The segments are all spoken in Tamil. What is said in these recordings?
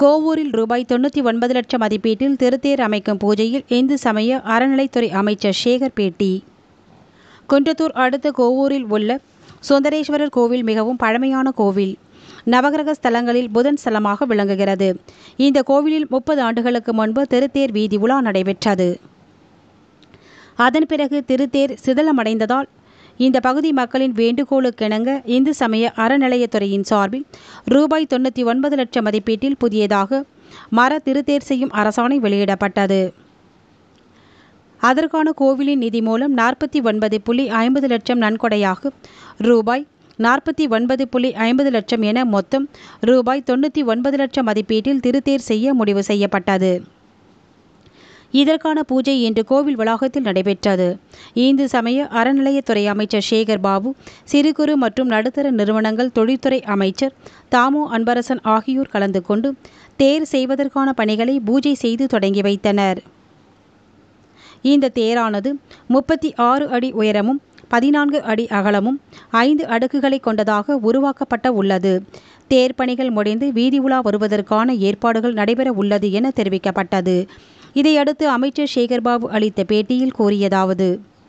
கோவூரில் ரூபாய் தொண்ணூற்றி ஒன்பது லட்சம் மதிப்பீட்டில் திருத்தேர் அமைக்கும் பூஜையில் இந்து சமய அறநிலைத்துறை அமைச்சர் சேகர் பேட்டி குன்றத்தூர் அடுத்த கோவூரில் உள்ள சுந்தரேஸ்வரர் கோவில் மிகவும் பழமையான கோவில் நவகிரக ஸ்தலங்களில் புதன் ஸ்தலமாக விளங்குகிறது இந்த கோவிலில் முப்பது ஆண்டுகளுக்கு முன்பு திருத்தேர் வீதி உலா நடைபெற்றது அதன் பிறகு திருத்தேர் சிதலமடைந்ததால் இந்த பகுதி மக்களின் வேண்டுகோளுக்கிணங்க இந்து சமய அறநிலையத்துறையின் சார்பில் ரூபாய் தொண்ணூற்றி ஒன்பது லட்சம் மதிப்பீட்டில் புதியதாக மர திருத்தேர் செய்யும் அரசாணை வெளியிடப்பட்டது அதற்கான கோவிலின் நிதி மூலம் நாற்பத்தி ஒன்பது புள்ளி ஐம்பது லட்சம் நன்கொடையாக ரூபாய் நாற்பத்தி ஒன்பது புள்ளி ஐம்பது லட்சம் என மொத்தம் ரூபாய் தொண்ணூற்றி ஒன்பது லட்சம் மதிப்பீட்டில் திருத்தேர் செய்ய முடிவு செய்யப்பட்டது இதற்கான பூஜை இன்று கோவில் வளாகத்தில் நடைபெற்றது இந்து சமய அறநிலையத்துறை அமைச்சர் சேகர் பாபு சிறு குறு மற்றும் நடுத்தர நிறுவனங்கள் தொழில்துறை அமைச்சர் தாமோ அன்பரசன் ஆகியோர் கலந்து கொண்டு தேர் செய்வதற்கான பணிகளை பூஜை செய்து தொடங்கி வைத்தனர் இந்த தேரானது முப்பத்தி ஆறு அடி உயரமும் பதினான்கு அடி அகலமும் ஐந்து அடுக்குகளை கொண்டதாக உருவாக்கப்பட்ட உள்ளது தேர் பணிகள் முடிந்து வீதி உலா வருவதற்கான ஏற்பாடுகள் நடைபெற உள்ளது என தெரிவிக்கப்பட்டது இதையடுத்து அமைச்சர் சேகர்பாபு அளித்த பேட்டியில் கூறியதாவது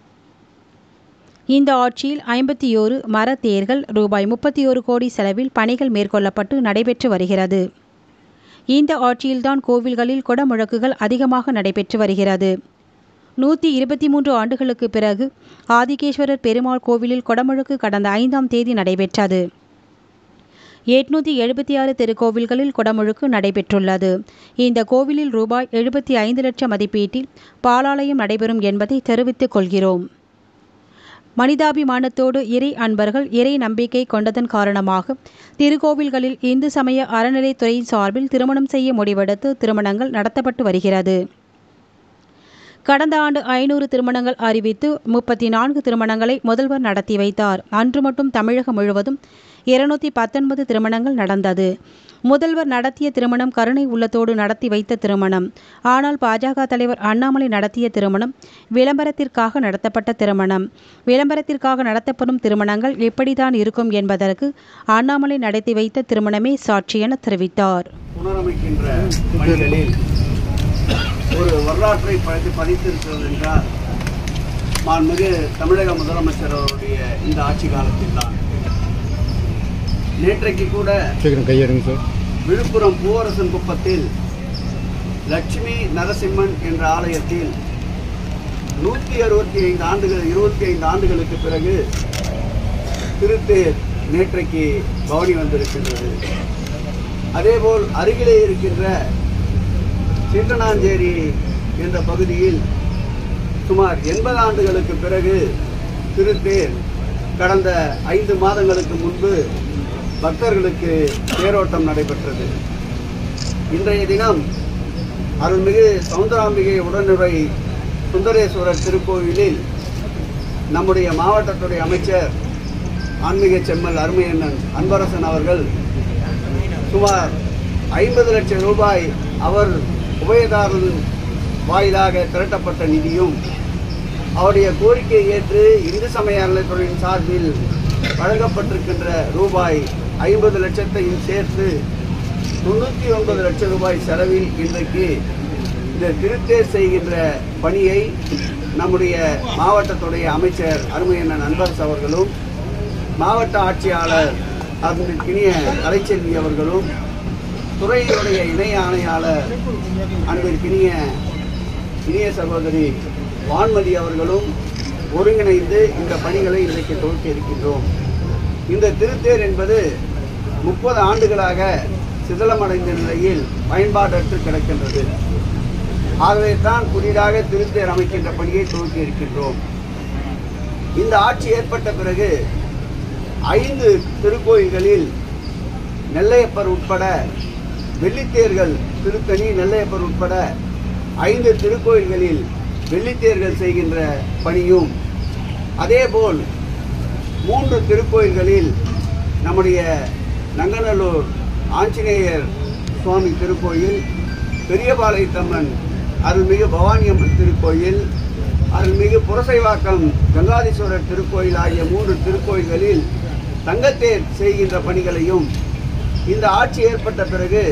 இந்த ஆட்சியில் ஐம்பத்தி ஓரு மர தேர்கள் ரூபாய் முப்பத்தி ஒரு கோடி செலவில் பணிகள் மேற்கொள்ளப்பட்டு நடைபெற்று வருகிறது இந்த ஆட்சியில்தான் கோவில்களில் குடமுழக்குகள் அதிகமாக நடைபெற்று வருகிறது நூற்றி இருபத்தி மூன்று ஆண்டுகளுக்கு பிறகு ஆதிகேஸ்வரர் பெருமாள் கோவிலில் கொடமுழுக்கு கடந்த ஐந்தாம் தேதி நடைபெற்றது எட்நூற்றி எழுபத்தி ஆறு திருக்கோவில்களில் குடமுழுக்கு நடைபெற்றுள்ளது இந்த கோவிலில் ரூபாய் எழுபத்தி ஐந்து லட்சம் மதிப்பீட்டில் பாலாலயம் நடைபெறும் என்பதை தெரிவித்துக் கொள்கிறோம் மனிதாபிமானத்தோடு இறை அன்பர்கள் இறை நம்பிக்கை கொண்டதன் காரணமாக திருக்கோவில்களில் இந்து சமய அறநிலைத்துறையின் சார்பில் திருமணம் செய்ய முடிவெடுத்து திருமணங்கள் நடத்தப்பட்டு வருகிறது கடந்த ஆண்டு ஐநூறு திருமணங்கள் அறிவித்து முப்பத்தி நான்கு திருமணங்களை முதல்வர் நடத்தி வைத்தார் அன்று மட்டும் தமிழகம் முழுவதும் இருநூத்தி பத்தொன்பது திருமணங்கள் நடந்தது முதல்வர் நடத்திய திருமணம் கருணை உள்ளத்தோடு நடத்தி வைத்த திருமணம் ஆனால் பாஜக தலைவர் அண்ணாமலை நடத்திய திருமணம் விளம்பரத்திற்காக நடத்தப்பட்ட திருமணம் விளம்பரத்திற்காக நடத்தப்படும் திருமணங்கள் எப்படித்தான் இருக்கும் என்பதற்கு அண்ணாமலை நடத்தி வைத்த திருமணமே சாட்சி என தெரிவித்தார் புனரமைக்கின்ற பணிகளில் ஒரு வரலாற்றை பதி பதித்திருக்கிறது என்றால் மாண்புமிகு தமிழக முதலமைச்சர் அவருடைய இந்த ஆட்சி காலத்தில் தான் நேற்றைக்கு கூட சீக்கிரம் கையெடுங்க சார் விழுப்புரம் பூவரசன் குப்பத்தில் லட்சுமி நரசிம்மன் என்ற ஆலயத்தில் நூற்றி அறுபத்தி ஐந்து ஆண்டுகள் இருபத்தி ஐந்து ஆண்டுகளுக்கு பிறகு திருத்தேர் நேற்றைக்கு பவனி வந்திருக்கின்றது அதேபோல் அருகிலே இருக்கின்ற சிற்றனாஞ்சேரி என்ற பகுதியில் சுமார் எண்பது ஆண்டுகளுக்கு பிறகு திருத்தேர் கடந்த ஐந்து மாதங்களுக்கு முன்பு பக்தர்களுக்கு தேரோட்டம் நடைபெற்றது இன்றைய தினம் அருள்மிகு சவுந்தராம்பிகை உடனுரை சுந்தரேஸ்வரர் திருக்கோவிலில் நம்முடைய மாவட்டத்துடைய அமைச்சர் ஆன்மீக செம்மல் அருமையண்ணன் அன்பரசன் அவர்கள் சுமார் ஐம்பது லட்சம் ரூபாய் அவர் உபயதாரர் வாயிலாக திரட்டப்பட்ட நிதியும் அவருடைய கோரிக்கையை ஏற்று இந்து சமய அறநிலையத்துறையின் சார்பில் வழங்கப்பட்டிருக்கின்ற ரூபாய் ஐம்பது லட்சத்தையும் சேர்த்து தொண்ணூற்றி ஒன்பது லட்சம் ரூபாய் செலவில் இன்றைக்கு இந்த திருத்தேர் செய்கின்ற பணியை நம்முடைய மாவட்டத்துடைய அமைச்சர் அருமையண்ணன் அன்பரசு அவர்களும் மாவட்ட ஆட்சியாளர் அன்பிற்கினிய கலைச்செல்வி அவர்களும் துறையினுடைய இணை ஆணையாளர் அன்பிற்கினிய இனிய சகோதரி வான்மதி அவர்களும் ஒருங்கிணைந்து இந்த பணிகளை இன்றைக்கு துவக்கி இருக்கின்றோம் இந்த திருத்தேர் என்பது முப்பது ஆண்டுகளாக சிதலமடைந்த நிலையில் பயன்பாடற்று கிடக்கின்றது ஆகவே தான் புதிதாக திருத்தேர் அமைக்கின்ற பணியை துவக்கி இருக்கின்றோம் இந்த ஆட்சி ஏற்பட்ட பிறகு ஐந்து திருக்கோயில்களில் நெல்லையப்பர் உட்பட வெள்ளித்தேர்கள் திருத்தணி நெல்லையப்பர் உட்பட ஐந்து திருக்கோயில்களில் வெள்ளித்தேர்கள் செய்கின்ற பணியும் அதேபோல் மூன்று திருக்கோயில்களில் நம்முடைய நங்கநல்லூர் ஆஞ்சநேயர் சுவாமி திருக்கோயில் பெரியபாளையத்தம்மன் அருள்மிகு பவானியம்மன் திருக்கோயில் அருள்மிகு புரசைவாக்கம் கங்காதீஸ்வரர் திருக்கோயில் ஆகிய மூன்று திருக்கோயில்களில் தங்கத்தேர் செய்கின்ற பணிகளையும் இந்த ஆட்சி ஏற்பட்ட பிறகு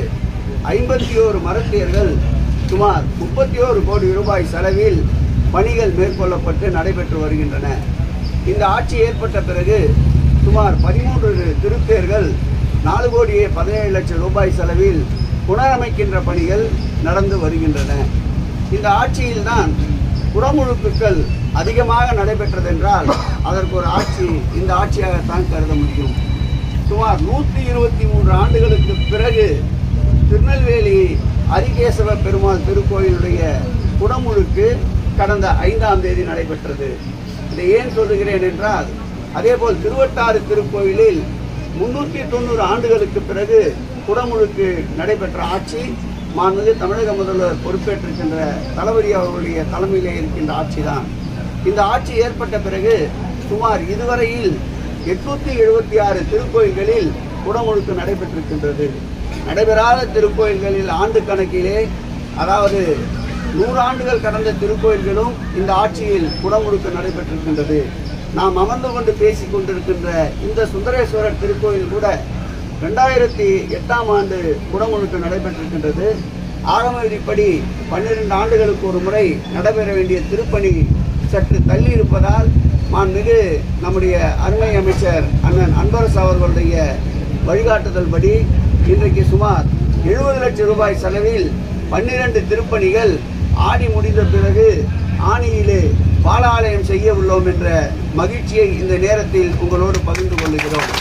ஐம்பத்தி ஓரு மரத்தியர்கள் சுமார் முப்பத்தி ஓரு கோடி ரூபாய் செலவில் பணிகள் மேற்கொள்ளப்பட்டு நடைபெற்று வருகின்றன இந்த ஆட்சி ஏற்பட்ட பிறகு சுமார் பதிமூன்று திருத்தேர்கள் நாலு கோடியே பதினேழு லட்சம் ரூபாய் செலவில் புனரமைக்கின்ற பணிகள் நடந்து வருகின்றன இந்த ஆட்சியில்தான் புறமுழுக்குகள் அதிகமாக நடைபெற்றதென்றால் அதற்கு ஒரு ஆட்சி இந்த ஆட்சியாகத்தான் கருத முடியும் சுமார் நூற்றி இருபத்தி மூன்று ஆண்டுகளுக்கு பிறகு திருநெல்வேலி அரிகேசவ பெருமாள் திருக்கோயிலுடைய குடமுழுக்கு கடந்த ஐந்தாம் தேதி நடைபெற்றது இதை ஏன் சொல்லுகிறேன் என்றால் அதேபோல் திருவட்டாறு திருக்கோயிலில் முன்னூற்றி தொண்ணூறு ஆண்டுகளுக்கு பிறகு குடமுழுக்கு நடைபெற்ற ஆட்சி மாண்புமிகு தமிழக முதல்வர் பொறுப்பேற்றிருக்கின்ற தளபதி அவர்களுடைய தலைமையிலே இருக்கின்ற ஆட்சிதான் இந்த ஆட்சி ஏற்பட்ட பிறகு சுமார் இதுவரையில் எட்நூத்தி எழுபத்தி ஆறு திருக்கோயில்களில் குடமுழுக்கு நடைபெற்றிருக்கின்றது நடைபெறாத திருக்கோயில்களில் ஆண்டு கணக்கிலே அதாவது நூறாண்டுகள் கடந்த திருக்கோயில்களும் இந்த ஆட்சியில் குடமுழுக்கு நடைபெற்றிருக்கின்றது நாம் அமர்ந்து கொண்டு பேசிக் கொண்டிருக்கின்ற இந்த சுந்தரேஸ்வரர் திருக்கோயில் கூட ரெண்டாயிரத்தி எட்டாம் ஆண்டு குடமுழுக்கு நடைபெற்றிருக்கின்றது ஆகம விதிப்படி பன்னிரண்டு ஆண்டுகளுக்கு ஒரு முறை நடைபெற வேண்டிய திருப்பணி சற்று தள்ளி இருப்பதால் மாண்புமிகு நம்முடைய அருமை அமைச்சர் அண்ணன் அன்பரசு அவர்களுடைய வழிகாட்டுதல் படி இன்றைக்கு சுமார் எழுபது லட்சம் ரூபாய் செலவில் பன்னிரண்டு திருப்பணிகள் ஆடி முடிந்த பிறகு ஆணியிலே பாலாலயம் செய்ய உள்ளோம் என்ற மகிழ்ச்சியை இந்த நேரத்தில் உங்களோடு பகிர்ந்து கொள்ளுகிறோம்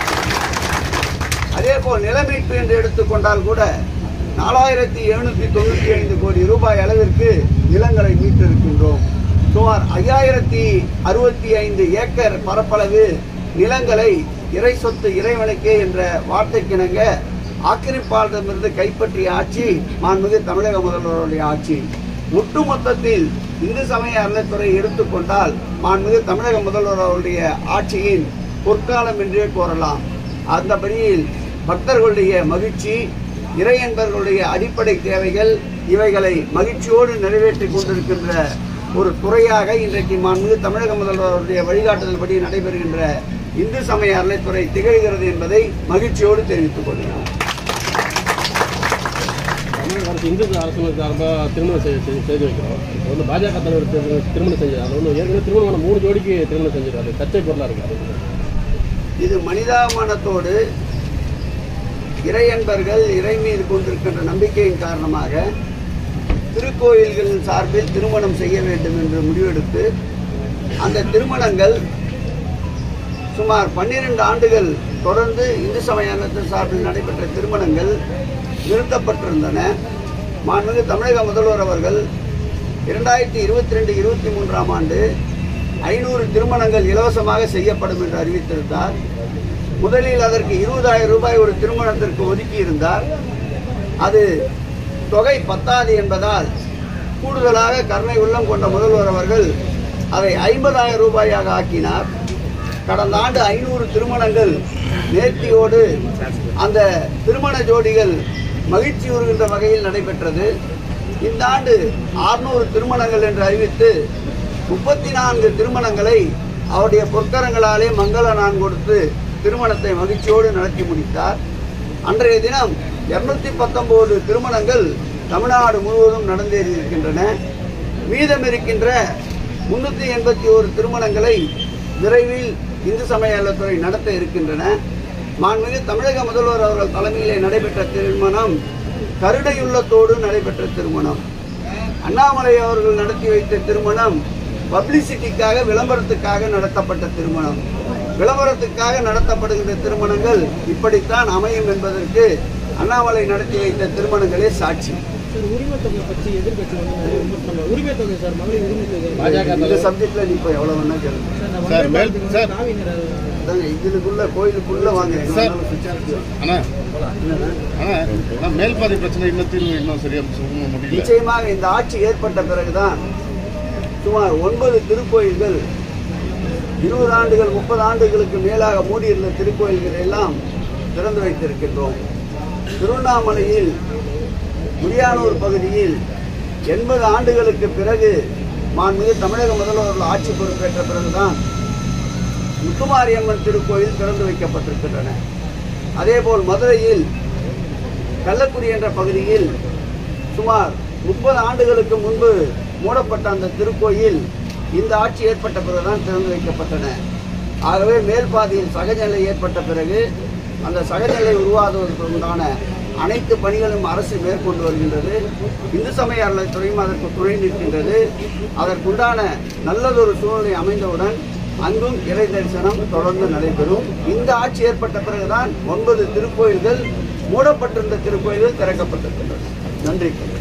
அதேபோல் நிலமீட்பு என்று எடுத்துக்கொண்டால் கூட நாலாயிரத்தி எழுநூற்றி தொண்ணூற்றி ஐந்து கோடி ரூபாய் அளவிற்கு நிலங்களை மீட்டிருக்கின்றோம் சுமார் ஐயாயிரத்தி அறுபத்தி ஐந்து ஏக்கர் பரப்பளவு நிலங்களை இறை சொத்து இறைவனுக்கே என்ற வார்த்தைக்கிணங்க ஆக்கிரமிப்பாளரிடமிருந்து கைப்பற்றிய ஆட்சி மாண்புமிகு தமிழக முதல்வருடைய ஆட்சி ஒட்டுமொத்தத்தில் இந்து சமய அறநிலைத்துறை எடுத்துக்கொண்டால் மாண்புமிகு தமிழக முதல்வர் அவருடைய ஆட்சியின் பொற்காலம் என்றே கூறலாம் அந்த பணியில் பக்தர்களுடைய மகிழ்ச்சி இறை என்பவர்களுடைய அடிப்படை தேவைகள் இவைகளை மகிழ்ச்சியோடு நிறைவேற்றிக் கொண்டிருக்கின்ற ஒரு துறையாக இன்றைக்கு மாண்புமிகு தமிழக முதல்வருடைய வழிகாட்டுதல்படி நடைபெறுகின்ற இந்து சமய அறநிலைத்துறை திகழ்கிறது என்பதை மகிழ்ச்சியோடு தெரிவித்துக் கொள்கிறோம் தமிழக அரசு இந்து அரசு சார்பாக திருமணம் செய்ய செய்து செய்து வைக்கிறோம் இப்போ வந்து பாஜக தலைவர் திரு- திருமணம் செஞ்சு அது வந்து ஏற்கனவே திருமணமான மூணு ஜோடிக்கு திருமணம் செஞ்சிருக்காரு சர்ச்சை பொருளாக இருக்கு இது மனிதாபிமானத்தோடு இறை அன்பர்கள் இறை மீது கொண்டிருக்கின்ற நம்பிக்கையின் காரணமாக திருக்கோயில்கள் சார்பில் திருமணம் செய்ய வேண்டும் என்று முடிவெடுத்து அந்த திருமணங்கள் சுமார் பன்னிரண்டு ஆண்டுகள் தொடர்ந்து இந்து சமய அறநிலையத்தின் சார்பில் நடைபெற்ற திருமணங்கள் நிறுத்தப்பட்டிருந்தன மாண்புமிகு தமிழக முதல்வர் அவர்கள் இரண்டாயிரத்தி இருபத்தி ரெண்டு இருபத்தி மூன்றாம் ஆண்டு ஐநூறு திருமணங்கள் இலவசமாக செய்யப்படும் என்று அறிவித்திருந்தார் முதலில் அதற்கு இருபதாயிரம் ரூபாய் ஒரு திருமணத்திற்கு ஒதுக்கி இருந்தார் அது தொகை பத்தாது என்பதால் கூடுதலாக கருணை உள்ளம் கொண்ட முதல்வர் அவர்கள் அதை ஐம்பதாயிரம் ரூபாயாக ஆக்கினார் கடந்த ஆண்டு ஐநூறு திருமணங்கள் நேர்த்தியோடு அந்த திருமண ஜோடிகள் மகிழ்ச்சி உறுகின்ற வகையில் நடைபெற்றது இந்த ஆண்டு 600 திருமணங்கள் என்று அறிவித்து முப்பத்தி நான்கு திருமணங்களை அவருடைய பொற்கரங்களாலே மங்கள நான் கொடுத்து திருமணத்தை மகிழ்ச்சியோடு நடத்தி முடித்தார் அன்றைய தினம் இருநூத்தி பத்தொன்பது திருமணங்கள் தமிழ்நாடு முழுவதும் நடந்தேறியிருக்கின்றன மீதம் இருக்கின்ற முன்னூற்றி எண்பத்தி ஒரு திருமணங்களை விரைவில் இந்து சமய நலத்துறை நடத்த இருக்கின்றன மாண்புமிகு தமிழக முதல்வர் அவர்கள் தலைமையிலே நடைபெற்ற திருமணம் கருணையுள்ளத்தோடு நடைபெற்ற திருமணம் அண்ணாமலை அவர்கள் நடத்தி வைத்த திருமணம் பப்ளிசிட்டிக்காக விளம்பரத்துக்காக நடத்தப்பட்ட திருமணம் விளம்பரத்துக்காக நடத்தப்படுகின்ற திருமணங்கள் இப்படித்தான் அமையும் என்பதற்கு அண்ணாமலை நடத்தி வைத்த திருமணங்களே சாட்சி சார் உரிமை தொகை பற்றி எதிர்கட்சி வந்து நிறைய விமர்சனம் உரிமை தொகை சார் மகளிர் உரிமை தொகை பாஜக இந்த தலைவர் சப்ஜெக்ட்ல நீ இப்போ எவ்வளவு வேணா கேளுங்க சார் நான் சார், வந்தே மேல்- பாரத்துக்கு சார். வந்து நாவினர் அதாங்க இதுக்குள்ள கோயிலுக்குள்ள வாங்க சார். என்னன்னா அண்ணா அண்ணா அண்ணா மேல்பாதி பிரச்சனை இன்னும் தீர்வு இன்னும் சரியா சொல்ல முடியல நிச்சயமாக இந்த ஆட்சி ஏற்பட்ட பிறகுதான் சுமார் ஒன்பது திருக்கோயில்கள் இருபது ஆண்டுகள் முப்பது ஆண்டுகளுக்கு மேலாக மூடியிருந்த திருக்கோயில்கள் எல்லாம் திறந்து வைத்திருக்கின்றோம் திருவண்ணாமலையில் முடியானூர் பகுதியில் எண்பது ஆண்டுகளுக்கு பிறகு மாண்புமிகு தமிழக முதல்வர்கள் ஆட்சி பொறுப்பேற்ற பிறகுதான் முத்துமாரியம்மன் திருக்கோயில் திறந்து வைக்கப்பட்டிருக்கின்றன அதேபோல் மதுரையில் கள்ளக்குடி என்ற பகுதியில் சுமார் முப்பது ஆண்டுகளுக்கு முன்பு மூடப்பட்ட அந்த திருக்கோயில் இந்த ஆட்சி ஏற்பட்ட பிறகுதான் திறந்து வைக்கப்பட்டன ஆகவே மேல் பாதியில் சகஜநிலை ஏற்பட்ட பிறகு அந்த சகஜநிலை உருவாகுவதற்கு உண்டான அனைத்து பணிகளும் அரசு மேற்கொண்டு வருகின்றது இந்து சமய அறநிலைத்துறையும் அதற்கு துணை நிற்கின்றது அதற்குண்டான நல்லதொரு சூழ்நிலை அமைந்தவுடன் அங்கும் இறை தரிசனம் தொடர்ந்து நடைபெறும் இந்த ஆட்சி ஏற்பட்ட பிறகுதான் ஒன்பது திருக்கோயில்கள் மூடப்பட்டிருந்த திருக்கோயில்கள் திறக்கப்பட்டிருக்கின்றன நன்றி